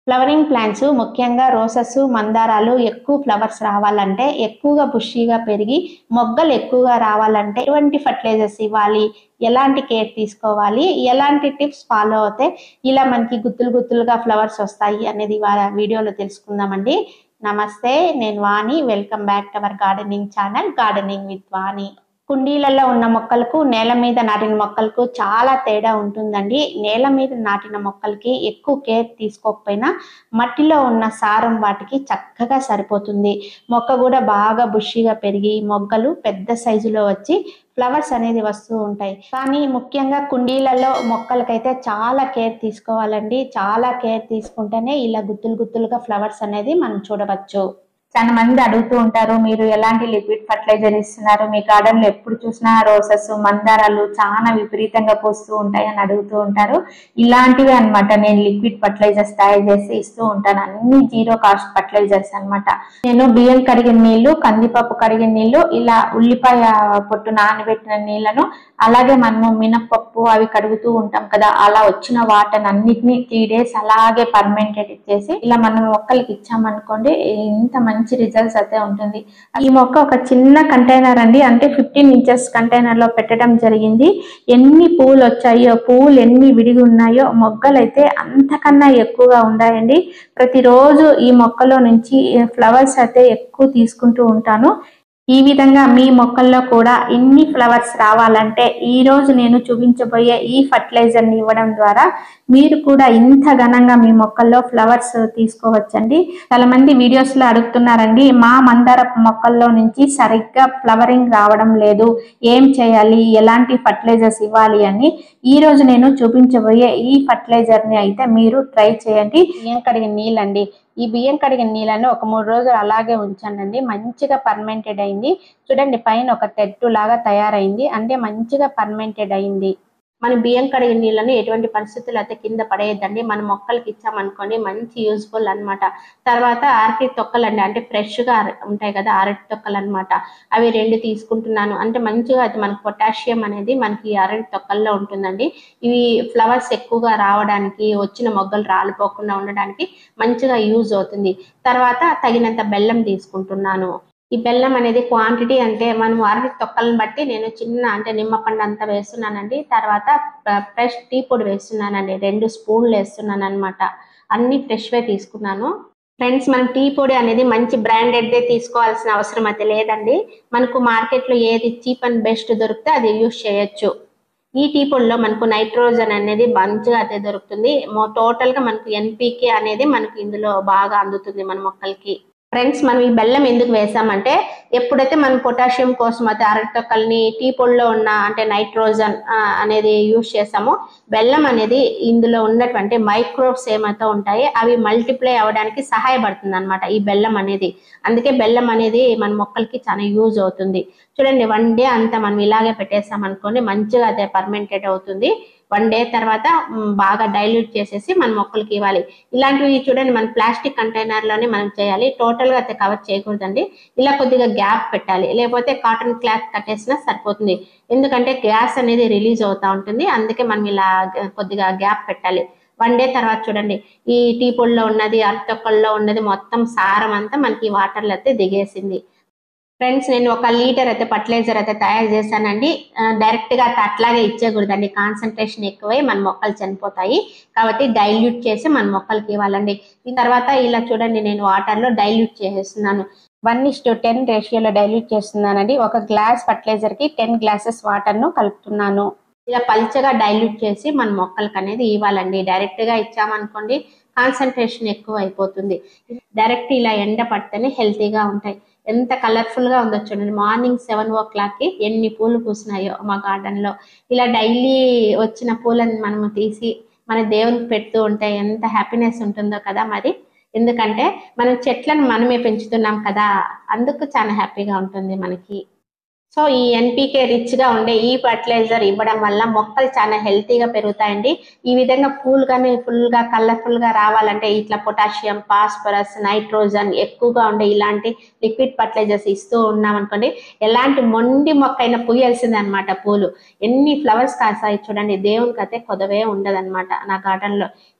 flowering plants ముఖ్యంగా roses మందారాలు ఎక్కువ ఫ్లవర్స్ రావాలంటే ఎక్కువగా బుషీగా పెరిగి మొగ్గలు ఎక్కువగా రావాలంటే ఎటువంటి ఫర్టిలైజర్స్ ఇవ్వాలి ఎలాంటి కేర్ తీసుకోవాలి ఎలాంటి టిప్స్ ఫాలో అవుతే ఇలా మనకి గుత్తులు గుత్తులుగా ఫ్లవర్స్ వస్తాయి అనేది ఇవాళ వీడియోలో తెలుసుకుందామండి నమస్తే నేను Vani welcome back to our gardening channel gardening with Vani కుండీలలో ఉన్న మొక్కలకు నేల మీద నాటిన మొక్కలకు చాలా తేడా ఉంటుందండి నేల మీద నాటిన మొక్కలకి ఎక్కువ కేర్ తీసుకోకపోయినా మట్టిలో ఉన్న సారం వాటికి చక్కగా సరిపోతుంది మొక్క కూడా బాగా బుషిగా పెరిగి మొగ్గలు పెద్ద సైజులో వచ్చి ఫ్లవర్స్ అనేది వస్తూ ఉంటాయి కానీ ముఖ్యంగా కుండీలలో మొక్కలకైతే చాలా కేర్ తీసుకోవాలండి చాలా కేర్ తీసుకుంటేనే ఇలా గుత్తులు గుత్తులుగా ఫ్లవర్స్ అనేది మనం చూడవచ్చు చాలా మంది అడుగుతూ ఉంటారు మీరు ఎలాంటి లిక్విడ్ ఫర్టిలైజర్ ఇస్తున్నారు మీ గార్డెన్ లో ఎప్పుడు చూసినా రోసెస్ మందారాలు చాలా విపరీతంగా పోస్తూ ఉంటాయి అని అడుగుతూ ఉంటారు ఇలాంటివి అన్నమాట నేను లిక్విడ్ ఫర్టిలైజర్స్ తయారు చేసి ఇస్తూ ఉంటాను అన్ని జీరో కాస్ట్ ఫర్టిలైజర్స్ అన్నమాట నేను బియ్యం కడిగిన నీళ్లు కందిపప్పు కడిగిన నీళ్లు ఇలా ఉల్లిపాయ పొట్టు నానబెట్టిన నీళ్లను అలాగే మనము మినపప్పు అవి కడుగుతూ ఉంటాం కదా అలా వచ్చిన వాటర్ అన్నిటిని త్రీ డేస్ అలాగే పర్మెంటెడ్ ఇచ్చేసి ఇలా మనం మొక్కలకి ఇచ్చామనుకోండి ఇంత మంచి రిజల్ట్స్ అయితే ఉంటుంది ఈ మొక్క ఒక చిన్న కంటైనర్ అండి అంటే ఫిఫ్టీన్ ఇంచెస్ కంటైనర్ లో పెట్టడం జరిగింది ఎన్ని పువ్వులు వచ్చాయో పువ్వులు ఎన్ని విడిగి ఉన్నాయో మొగ్గలు అయితే అంతకన్నా ఎక్కువగా ఉన్నాయండి ప్రతిరోజు ఈ మొక్కలో నుంచి ఫ్లవర్స్ అయితే ఎక్కువ తీసుకుంటూ ఉంటాను ఈ విధంగా మీ మొక్కల్లో కూడా ఇన్ని ఫ్లవర్స్ రావాలంటే ఈ రోజు నేను చూపించబోయే ఈ ఫర్టిలైజర్ ని ఇవ్వడం ద్వారా మీరు కూడా ఇంత ఘనంగా మీ మొక్కల్లో ఫ్లవర్స్ తీసుకోవచ్చండి చాలా మంది వీడియోస్ లో అడుగుతున్నారండి మా మందార మొక్కల్లో నుంచి సరిగ్గా ఫ్లవరింగ్ రావడం లేదు ఏం చేయాలి ఎలాంటి ఫర్టిలైజర్స్ ఇవ్వాలి అని ఈ రోజు నేను చూపించబోయే ఈ ఫర్టిలైజర్ ని అయితే మీరు ట్రై చేయండి బియ్యం కడిగిన నీళ్ళండి ఈ బియ్యం కడిగిన నీళ్ళను ఒక మూడు రోజులు అలాగే ఉంచానండి మంచిగా పర్మెంటెడ్ అయింది చూడండి పైన ఒక తెట్టు లాగా తయారైంది అంటే మంచిగా పర్మెంటెడ్ అయింది మన బియ్యం కడిగిన నీళ్ళని ఎటువంటి పరిస్థితులు అయితే కింద పడేయద్దండి మన మొక్కలకి ఇచ్చామనుకోండి మంచి యూస్ఫుల్ అన్నమాట తర్వాత అరటి తొక్కలు అండి అంటే ఫ్రెష్ గా అర- ఉంటాయి కదా అరటి తొక్కలు అన్నమాట అవి రెండు తీసుకుంటున్నాను అంటే మంచిగా అయితే మనకు పొటాషియం అనేది మనకి ఈ అరటి తొక్కల్లో ఉంటుందండి ఇవి ఫ్లవర్స్ ఎక్కువగా రావడానికి వచ్చిన మొగ్గలు రాలిపోకుండా ఉండడానికి మంచిగా యూజ్ అవుతుంది తర్వాత తగినంత బెల్లం తీసుకుంటున్నాను ఈ బెల్లం అనేది క్వాంటిటీ అంటే మనం అరటి తొక్కలను బట్టి నేను చిన్న అంటే నిమ్మపండు అంతా వేస్తున్నానండి తర్వాత ఫ్రెష్ టీ పొడి వేస్తున్నానండి రెండు స్పూన్లు వేస్తున్నాను అనమాట అన్ని ఫ్రెష్వే తీసుకున్నాను ఫ్రెండ్స్ మనం టీ పొడి అనేది మంచి బ్రాండెడ్దే తీసుకోవాల్సిన అవసరం అయితే లేదండి మనకు మార్కెట్లో ఏది చీప్ అండ్ బెస్ట్ దొరికితే అది యూస్ చేయొచ్చు ఈ టీ పొడిలో మనకు నైట్రోజన్ అనేది మంచిగా అయితే దొరుకుతుంది టోటల్ గా మనకు ఎన్పికే అనేది మనకు ఇందులో బాగా అందుతుంది మన మొక్కలకి ఫ్రెండ్స్ మనం ఈ బెల్లం ఎందుకు వేసామంటే ఎప్పుడైతే మనం పొటాషియం కోసం అయితే అరటితొక్కల్ని టీ పొడిలో ఉన్న అంటే నైట్రోజన్ ఆ, అనేది యూజ్ చేసామో బెల్లం అనేది ఇందులో ఉన్నటువంటి మైక్రోబ్స్ ఏమైతే ఉంటాయి అవి మల్టిప్లై అవ్వడానికి సహాయపడుతుంది అనమాట ఈ బెల్లం అనేది అందుకే బెల్లం అనేది మన మొక్కలకి చాలా యూజ్ అవుతుంది చూడండి వన్ డే అంతా మనం ఇలాగే పెట్టేసాం అనుకోండి మంచిగా అదే పర్మెంటెడ్ అవుతుంది వన్ డే తర్వాత మ్, బాగా డైల్యూట్ చేసేసి మన మొక్కలకి ఇవ్వాలి ఇలాంటివి చూడండి మన ప్లాస్టిక్ కంటైనర్ లోనే మనం చేయాలి టోటల్ గా అయితే కవర్ చేయకూడదండి ఇలా కొద్దిగా గ్యాప్ పెట్టాలి లేకపోతే కాటన్ క్లాత్ కట్టేసినా సరిపోతుంది ఎందుకంటే గ్యాస్ అనేది రిలీజ్ అవుతా ఉంటుంది అందుకే మనం ఇలా గ- కొద్దిగా గ్యాప్ పెట్టాలి వన్ డే తర్వాత చూడండి ఈ టీ పొడిలో ఉన్నది అరటొక్కల్లో ఉన్నది మొత్తం సారం అంతా మనకి వాటర్లో అయితే దిగేసింది ఫ్రెండ్స్ నేను ఒక లీటర్ అయితే ఫర్టిలైజర్ అయితే తయారు చేశానండి ఆ, డైరెక్ట్ గా అట్లాగే ఇచ్చేయకూడదండి కాన్సన్ట్రేషన్ ఎక్కువై మన మొక్కలు చనిపోతాయి కాబట్టి డైల్యూట్ చేసి మన మొక్కలకి ఇవ్వాలండి ఈ తర్వాత ఇలా చూడండి నేను వాటర్ లో డైల్యూట్ చేసేస్తున్నాను వన్ ఇస్ టు టెన్ రేషియోలో డైల్యూట్ చేస్తున్నానండి ఒక గ్లాస్ ఫర్టిలైజర్ కి టెన్ గ్లాసెస్ వాటర్ ను కలుపుతున్నాను ఇలా పల్చగా డైల్యూట్ చేసి మన మొక్కలకి అనేది ఇవ్వాలండి డైరెక్ట్ గా ఇచ్చామనుకోండి కాన్సన్ట్రేషన్ ఎక్కువ అయిపోతుంది డైరెక్ట్ ఇలా ఎండ పడితేనే హెల్తీగా ఉంటాయి ఎంత కలర్ఫుల్ గా ఉందో చూడండి మార్నింగ్ సెవెన్ ఓ క్లాక్ కి ఎన్ని పూలు పూసినాయో మా గార్డెన్ లో ఇలా డైలీ వచ్చిన పూలను మనము తీసి మన దేవునికి పెడుతూ ఉంటే ఎంత హ్యాపీనెస్ ఉంటుందో కదా మరి ఎందుకంటే మనం చెట్లను మనమే పెంచుతున్నాం కదా అందుకు చాలా హ్యాపీగా ఉంటుంది మనకి సో ఈ ఎన్పికే రిచ్ గా ఉండే ఈ ఫర్టిలైజర్ ఇవ్వడం వల్ల మొక్కలు చాలా హెల్తీగా పెరుగుతాయండి ఈ విధంగా పూలు కానీ ఫుల్ గా కలర్ఫుల్ గా రావాలంటే ఇట్లా పొటాషియం ఫాస్ఫరస్ నైట్రోజన్ ఎక్కువగా ఉండే ఇలాంటి లిక్విడ్ ఫర్టిలైజర్స్ ఇస్తూ ఉన్నాం అనుకోండి ఎలాంటి మొండి మొక్క అయినా పూయాల్సిందే అనమాట పూలు ఎన్ని ఫ్లవర్స్ కాస్తాయి చూడండి దేవునికి అయితే కొదవే ఉండదన్నమాట నా గార్డెన్ లో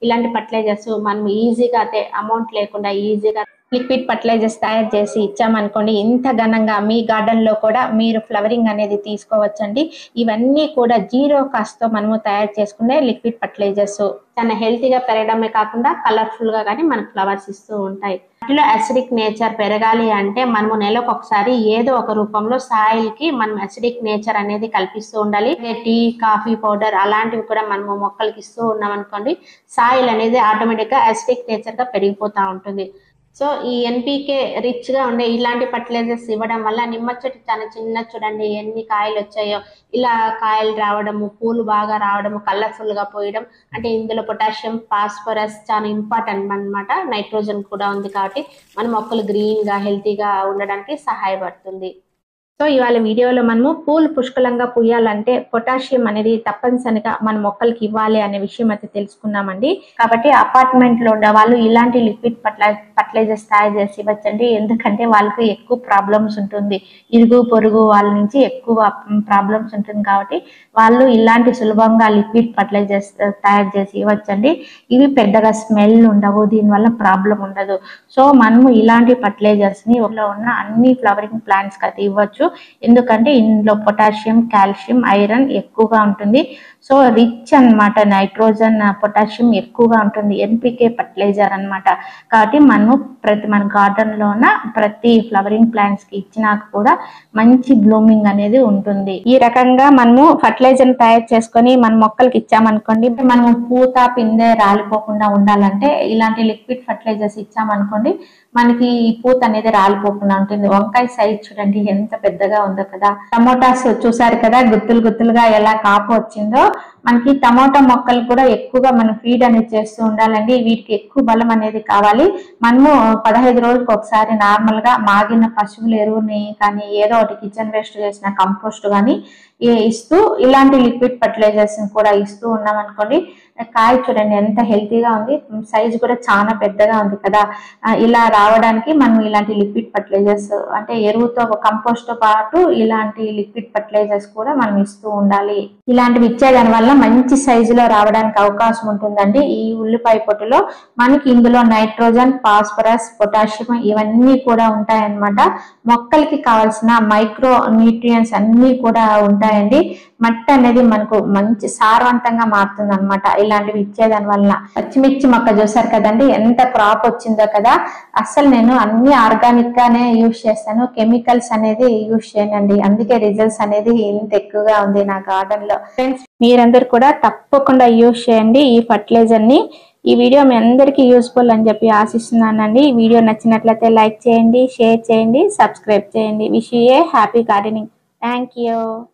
ఇలాంటి ఫర్టిలైజర్స్ మనం ఈజీగా అయితే అమౌంట్ లేకుండా ఈజీగా లిక్విడ్ ఫర్టిలైజర్స్ తయారు చేసి ఇచ్చామనుకోండి ఇంత ఘనంగా మీ గార్డెన్ లో కూడా మీరు ఫ్లవరింగ్ అనేది తీసుకోవచ్చండి ఇవన్నీ కూడా జీరో కాస్ట్ తో మనము తయారు చేసుకునే లిక్విడ్ ఫర్టిలైజర్స్ చాలా హెల్తీగా పెరగడమే కాకుండా కలర్ఫుల్ గా కానీ మనకు ఫ్లవర్స్ ఇస్తూ ఉంటాయి వాటిలో అసిడిక్ నేచర్ పెరగాలి అంటే మనము నెలకు ఒకసారి ఏదో ఒక రూపంలో సాయిల్ కి మనం అసిడిక్ నేచర్ అనేది కల్పిస్తూ ఉండాలి టీ కాఫీ పౌడర్ అలాంటివి కూడా మనము మొక్కలకి ఇస్తూ ఉన్నాం అనుకోండి సాయిల్ అనేది ఆటోమేటిక్ గా అసిడిక్ నేచర్ గా పెరిగిపోతా ఉంటుంది సో ఈ ఎన్పికే రిచ్ గా ఉండే ఇలాంటి ఫర్టిలైజర్స్ ఇవ్వడం వల్ల నిమ్మ చెట్టు చాలా చిన్న చూడండి ఎన్ని కాయలు వచ్చాయో ఇలా కాయలు రావడము పూలు బాగా రావడము కలర్ఫుల్ గా పోయడం అంటే ఇందులో పొటాషియం ఫాస్ఫరస్ చాలా ఇంపార్టెంట్ అన్నమాట నైట్రోజన్ కూడా ఉంది కాబట్టి మన మొక్కలు గ్రీన్ గా హెల్తీగా ఉండడానికి సహాయపడుతుంది సో ఇవాళ వీడియోలో మనము పూలు పుష్కలంగా పూయాలంటే పొటాషియం అనేది తప్పనిసరిగా మన మొక్కలకి ఇవ్వాలి అనే విషయం అయితే తెలుసుకున్నామండి కాబట్టి అపార్ట్మెంట్ లో ఉండే వాళ్ళు ఇలాంటి లిక్విడ్ ఫర్టిలైజర్స్ తయారు చేసి ఇవ్వచ్చండి ఎందుకంటే వాళ్ళకి ఎక్కువ ప్రాబ్లమ్స్ ఉంటుంది ఇరుగు పొరుగు వాళ్ళ నుంచి ఎక్కువ ప్రాబ్లమ్స్ ఉంటుంది కాబట్టి వాళ్ళు ఇలాంటి సులభంగా లిక్విడ్ ఫర్టిలైజర్స్ తయారు చేసి ఇవ్వచ్చండి ఇవి పెద్దగా స్మెల్ ఉండవు దీనివల్ల ప్రాబ్లం ఉండదు సో మనము ఇలాంటి ఫర్టిలైజర్స్ ని ఊళ్ళో ఉన్న అన్ని ఫ్లవరింగ్ ప్లాంట్స్ కి అయితే ఇవ్వచ్చు ఎందుకంటే ఇందులో పొటాషియం కాల్షియం ఐరన్ ఎక్కువగా ఉంటుంది సో రిచ్ అన్నమాట నైట్రోజన్ పొటాషియం ఎక్కువగా ఉంటుంది ఎన్పికే ఫర్టిలైజర్ అన్నమాట కాబట్టి మనము ప్రతి మన గార్డెన్ లో ఉన్న ప్రతి ఫ్లవరింగ్ ప్లాంట్స్ కి ఇచ్చినాక కూడా మంచి బ్లూమింగ్ అనేది ఉంటుంది ఈ రకంగా మనము ఫర్టిలైజర్ తయారు చేసుకొని మన మొక్కలకి ఇచ్చామనుకోండి మనము పూత పిందె రాలిపోకుండా ఉండాలంటే ఇలాంటి లిక్విడ్ ఫర్టిలైజర్స్ ఇచ్చామనుకోండి మనకి ఈ పూత అనేది రాలిపోకుండా ఉంటుంది వంకాయ సైజ్ చూడండి ఎంత పెద్దగా ఉందో కదా టమోటాస్ చూసారు కదా గుత్తులు గుత్తులుగా ఎలా కాపు వచ్చిందో మనకి టమోటా మొక్కలు కూడా ఎక్కువగా మనం ఫీడ్ అనేది చేస్తూ ఉండాలండి వీటికి ఎక్కువ బలం అనేది కావాలి మనము పదహైదు రోజులకు ఒకసారి నార్మల్ గా మాగిన పశువుల ఎరువుని కానీ ఏదో ఒకటి కిచెన్ వేస్ట్ చేసిన కంపోస్ట్ కానీ ఇస్తూ ఇలాంటి లిక్విడ్ ఫర్టిలైజర్స్ కూడా ఇస్తూ ఉన్నాం అనుకోండి కాయ చూడండి ఎంత హెల్తీగా ఉంది సైజ్ కూడా చాలా పెద్దగా ఉంది కదా ఆ, ఇలా రావడానికి మనం ఇలాంటి లిక్విడ్ ఫర్టిలైజర్స్ అంటే ఎరువుతో కంపోస్ట్ తో పాటు ఇలాంటి లిక్విడ్ ఫర్టిలైజర్స్ కూడా మనం ఇస్తూ ఉండాలి ఇలాంటివి ఇచ్చేదాని వల్ల మంచి సైజులో రావడానికి అవకాశం ఉంటుందండి ఈ ఉల్లిపాయ పొట్టులో మనకి ఇందులో నైట్రోజన్ ఫాస్ఫరస్ పొటాషియం ఇవన్నీ కూడా ఉంటాయన్నమాట మొక్కలకి కావాల్సిన మైక్రో న్యూట్రియన్స్ అన్ని కూడా ఉంటాయండి మట్టి అనేది మనకు మంచి సారవంతంగా మారుతుంది అనమాట ఇలాంటివి ఇచ్చేదాని వల్ల పచ్చిమిర్చి మొక్క చూసారు కదండి ఎంత క్రాప్ వచ్చిందో కదా అసలు నేను అన్ని ఆర్గానిక్ గానే యూజ్ చేస్తాను కెమికల్స్ అనేది యూజ్ చేయనండి అందుకే రిజల్ట్స్ అనేది ఇంత ఎక్కువగా ఉంది నా గార్డెన్ లో ఫ్రెండ్స్ మీరందరూ కూడా తప్పకుండా యూజ్ చేయండి ఈ ఫర్టిలైజర్ ని ఈ వీడియో మీ అందరికీ యూస్ఫుల్ అని చెప్పి ఆశిస్తున్నానండి ఈ వీడియో నచ్చినట్లయితే లైక్ చేయండి షేర్ చేయండి సబ్స్క్రైబ్ చేయండి wish a happy gardening thank you